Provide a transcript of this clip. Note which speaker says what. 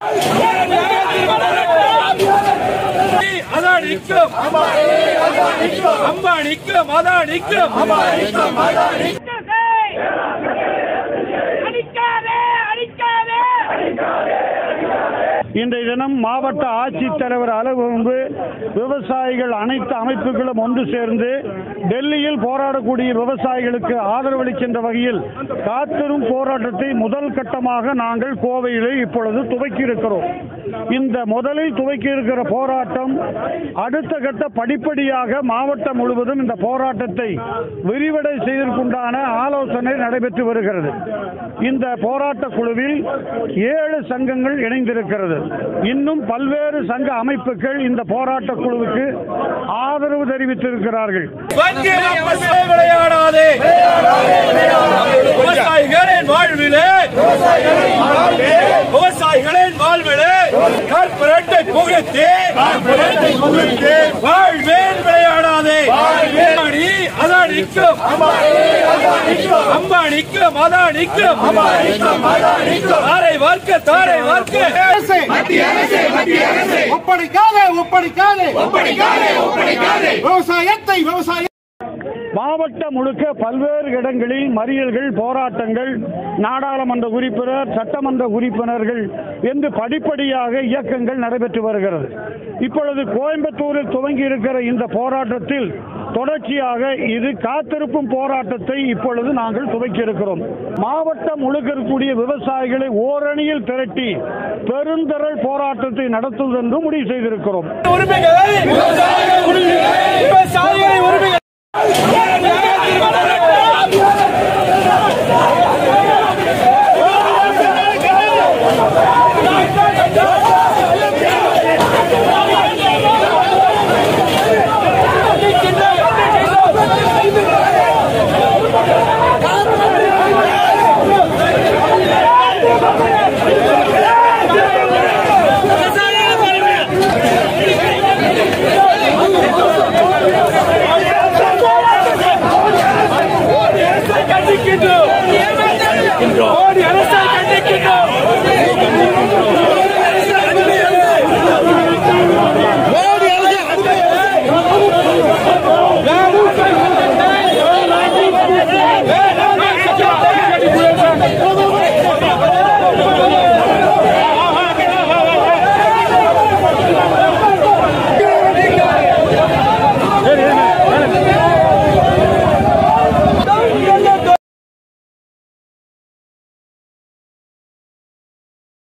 Speaker 1: அதானிக்கும் அம்பானிக்கும் அதானிக்கும்
Speaker 2: அடிக்காதே அடிக்காதே
Speaker 3: இன்றைய தினம் மாவட்ட ஆட்சித்தலைவர் அலுவலகம் முன்பு விவசாயிகள் அனைத்து அமைப்புகளும் ஒன்று சேர்ந்து டெல்லியில் போராடக்கூடிய விவசாயிகளுக்கு ஆதரவளிக்கின்ற வகையில் காத்திரும் போராட்டத்தை முதல் கட்டமாக நாங்கள் கோவையிலே இப்பொழுது துவக்கி இருக்கிறோம் இந்த முதலில் துவக்கி இருக்கிற போராட்டம் அடுத்த கட்ட படிப்படியாக மாவட்டம் முழுவதும் இந்த போராட்டத்தை விரிவடை செய்வதற்குண்டான ஆலோசனை நடைபெற்று வருகிறது இந்த போராட்ட குழுவில் ஏழு சங்கங்கள் இணைந்திருக்கிறது இன்னும் பல்வேறு சங்க அமைப்புகள் இந்த போராட்ட குழுவுக்கு ஆதரவு தெரிவித்திருக்கிறார்கள்
Speaker 1: வங்கியில் பசை விளையாடாதே விவசாயிகளின் வாழ்விலே விவசாயிகளின் வாழ்விலே கார்பரேட்டை புகுத்தி வாழ்வேன் விளையாடாதே அம்பானி அதானிக்கும் அம்பானிக்கும் அதானிக்கும் தாரை வார்க்க தாரை வார்க்க
Speaker 4: ஒப்படைக்காதே ஒப்படைக்காதே ஒப்படைக்காதே ஒப்படைக்காதே விவசாயத்தை விவசாய
Speaker 3: மாவட்டம் முழுக்க பல்வேறு இடங்களில் மறியல்கள் போராட்டங்கள் நாடாளுமன்ற உறுப்பினர் சட்டமன்ற உறுப்பினர்கள் என்று படிப்படியாக இயக்கங்கள் நடைபெற்று வருகிறது இப்பொழுது கோயம்புத்தூரில் துவங்கி இருக்கிற இந்த போராட்டத்தில் தொடர்ச்சியாக இது காத்திருப்பும் போராட்டத்தை இப்பொழுது நாங்கள் துவக்கி இருக்கிறோம் மாவட்டம் முழுக்க இருக்கக்கூடிய விவசாயிகளை ஓரணியில் திரட்டி பெருந்திரள் போராட்டத்தை நடத்துவது என்று முடிவு செய்திருக்கிறோம்
Speaker 1: உரிமைகளை விவசாயிகளை உரிமைகளை